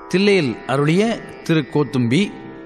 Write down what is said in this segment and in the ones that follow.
தில்லையில் அருளிய திருக்கோத்தும்பி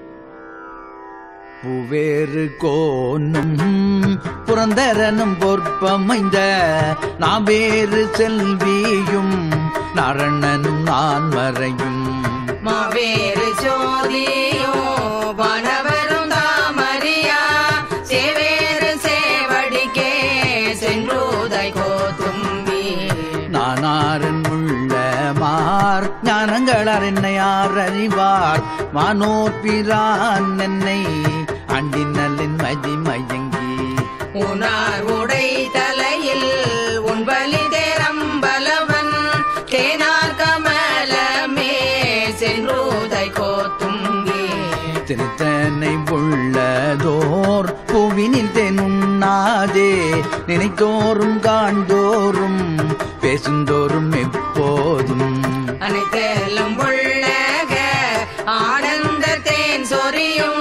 பூவேறு கோனும் புரந்தரனும் பொற்பமைந்த நாவேறு செல்வியும் நரணனும் நான் மறையும் மாவேறு சோதியோ வானவரும் தாமரியா சேவேறு சேவடிக்கே சென்றூதை கோத்தும்பி நானாரன் உள்ளமார் ஞானங்களார் என்னையார் அறிவார் மானோர் பிரான் என்னை அண்டினலின் மதிமயங்கி உனார் உடை தலையில் உன்பலி தேரம்பலவன் தேனார் கமலமே சென்றூதை கோத்தும்பி திருத்தனை உள்ளதோர் பூவினில் தெனுண்ணாதே நினைத்தோறும் காண்தோறும் பேசுந்தோறும் எப்போதும் அனைத்தெல்லாம் உள்ளக ஆனந்த தேன் சொரியும்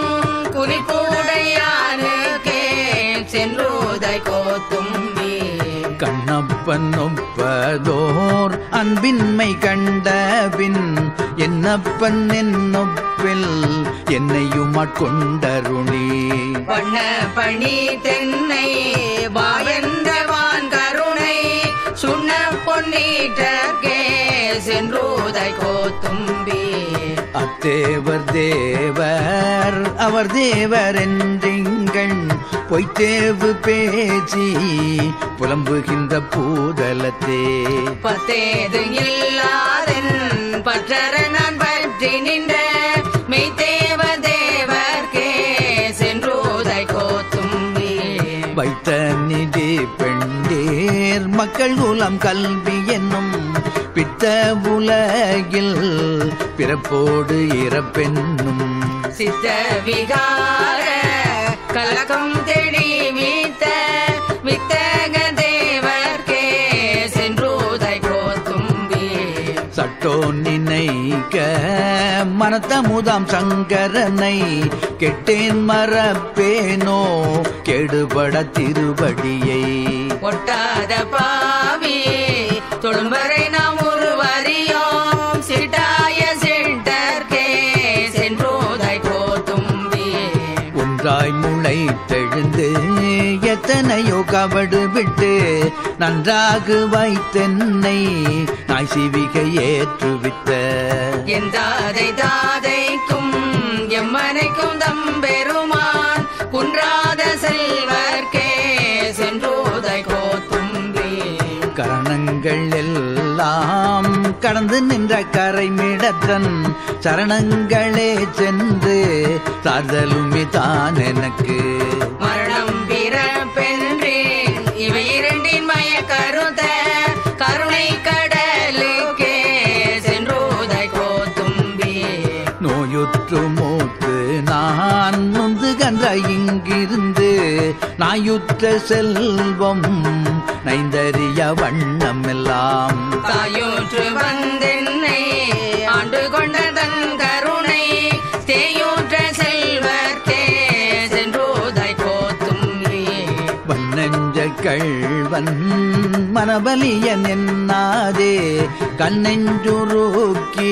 குறிப்புடையானுக்கே சென்றூதை கோத்தும்பி கண்ணப்பன் ஒப்பதோர் அன்பின்மை கண்டபின் என்னப்பன் என்னொப்பில் என்னையும் ஆட்கொண்டருளி வண்ண பணி தென்னை வாயந்தவான் கருணை சுண்ண பொன்னீட்டர்கே சென்றூதை கோத்தும்பி அத்தேவர் தேவர் அவர் தேவர் என்றிங்கள் பொய்த்தேவு பேசி புலம்புகின்ற பூதலத்தே பத்தேது இல்லாதன் பற்றற நான் பற்றி நின்ற மெய்தேவ தேவர்க்கே சென்றூதை கோத்தும்பி வைத்த நிதி பெண்டேர் மக்கள் குலம் கல்வி என்னும் பித்த உலகில் பிறப்போடு இறப்பென்னும் சித்த விகார கலக்கம் தெளி மீத்த வித்தக தேவர்க்கே சென்றூதை கோத்தும்பி சட்டோ நினைக்க மனத்தமுதாம் சங்கரனை கெட்டேன் மறப்பேனோ கெடுபட திருவடியை ஒட்டாத பாவி தொழும்பரை நாம் ஒருவரியோம் சிட்டாய சென்டர்கே சென்றோதை கோத்தும்பி ஒன்றாய் முளைத்தெழுந்து எத்தனையோ கபடு விட்டு நன்றாக வைத்தென்னை நாய் சிவிகை ஏற்றுவித்த எந்தாதை தாதைக்கும் எம்மனைக்கும் தம்பெருமான் குன்றாத செல்வர்க்கே சென்றோதை கோத்தும்பி கரணங்கள் எல்லாம் கடந்து நின்ற கரைமிடற்றன் சரணங்களே சென்று சார்தலுமே தான் எனக்கு மரணம் பிறப்பென்றே இவை இரண்டின் மய கருத கருணை கடலுக்கே சென்றோதை கோத்தும்பி நோயுற்று மூத்து நான் நொந்து கன்ற இங்கிருந்து நாயுற்ற செல்வம் நைந்தறிய வண்ணம் எல்லாம் தாயூற்று வந்தென்னை ஆண்டு கொண்ட தன் கருணை தேயூற்ற செல்வர்க்கே சென்றோதை கோத்தும்பி வண்ணஞ்ச கள்வன் மனபலியன் என்னாதே கண்ணெஞ்சுருக்கி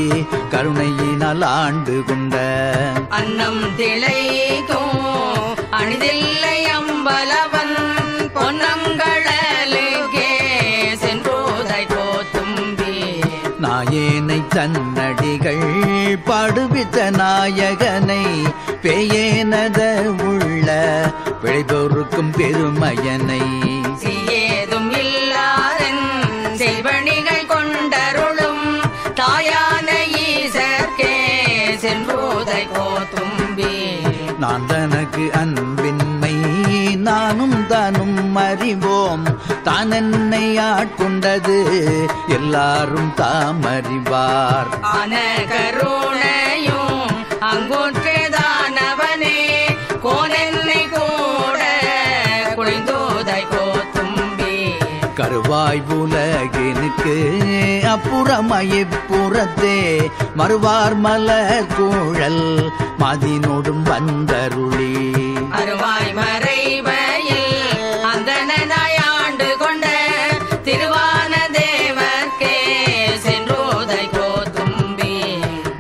கருணையினால் ஆண்டு கொண்ட அன்னம் திளைக்கும் அணிதில்லை அம்பலவன் பொன்னங்களலுக்கே சென்றோதை கோத்தும்பி நாயேனை தன்னடிகள் பாடுவித்த நாயகனை பேயேனத உள்ள பிழைபொருக்கும் பெருமையனை சீயேதும் இல்லாதன் செல்வணிகள் கொண்டருளும் தாயான ஈசர்க்கே சென்றோதை கோத்தும்பி நான் தனக்கு அன்பின்மை நானும் தானும் அறிவோம் தான் என்னை ஆட்கொண்டது எல்லாரும் தாம் அறிவார் ஆன கருணையும் அங்குற்றதானவனே கோனென்னை கூட குளிந்தோதை கோத்தும்பி கருவாய் உலகினுக்கு அப்புறமயப்புறத்தே மறுவார் மலர் கூழல் மதினோடும் வந்தருளி அருவாய் மறைவையில் அந்தனாய் ஆண்டு கொண்ட திருவான தேவர்க்கே சென்றோதை கோத்தும்பி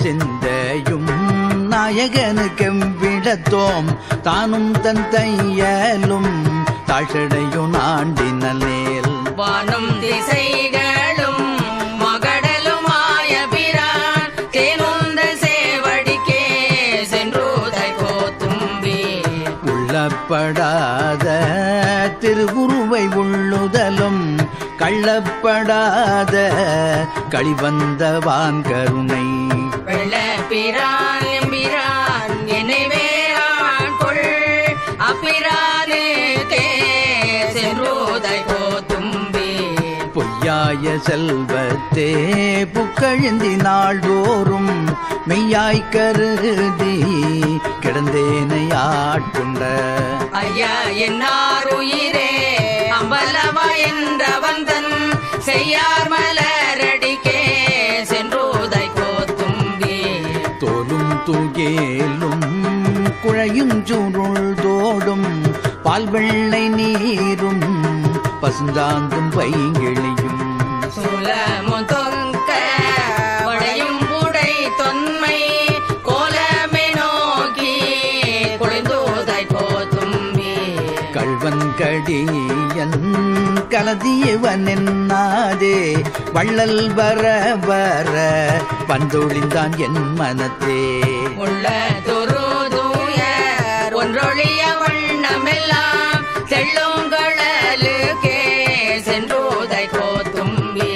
சிந்தையும் நாயகனுக்கெவ்விடத்தோம் தானும் தன் தையலும் தாழ்ச்சடையும் ஆண்டினேல் வானும் திசைகளும் மகடலுமாய பிரான் தேனுந்த சேவடிக்கே சென்றுதை கோத்தும்பி உள்ளப்படாத திருவுருவை உள்ளுதலும் கள்ளப்படாத களிவந்தவான் கருணை வெள்ள பிரான் எம்பிரான் என்னை வேறான் கொள் அப்பிரானுக்கே சென்றுதை கோத்தும்பி பொய்யாய செல்வத்தே புக்கழிந்தி நாள்தோறும் மெய்யாய் கருதி கிடந்தேனை ஆட்கொண்ட ஐயா என்னார் உயிரே அம்பலவா என்றவன் தன் செய்யார் மலரடிக்கே சென்றுதை கோத்தும்பி தோலும் தூகேலும் குழையும் சுருள் தோடும் பால் வெள்ளை நீரும் பசுந்தாந்தும் பைங்கிழியும் சூலமும் தொங்க படையும் உடை தொன்மை கோலமே நோக்கி குளிர்ந்தோதை கோத்தும்பி கள்வன் கடியன் கலதியவன் என்னாதே வள்ளல் வர வர வந்தொழிந்தான் என் மனத்தே உள்ள துரு தூயர் ஒன்றொழிய வண்ணமெல்லாம் செல்லுங்களலுக்கே சென்றுதை கோத்தும்பி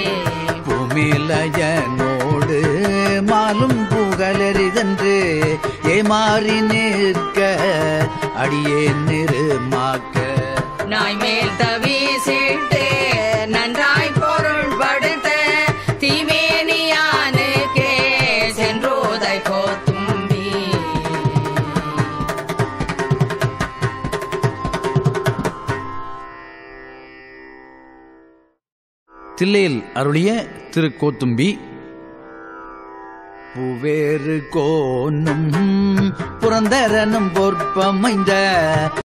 பூமிலயனோடு மாலும் புகழறிதென்று ஏமாறி நிற்க அடியே நிறுமாக்க நாய் மேல் தவிசிட்டு நன்றாய் பொருள் படுத்த தீமேனியானுக்கே சென்றுதை கோத்தும்பி தில்லையில் அருளிய திருக்கோத்தும்பி பூவேறு கோனும் புரந்தரனும் பொற்பமைந்த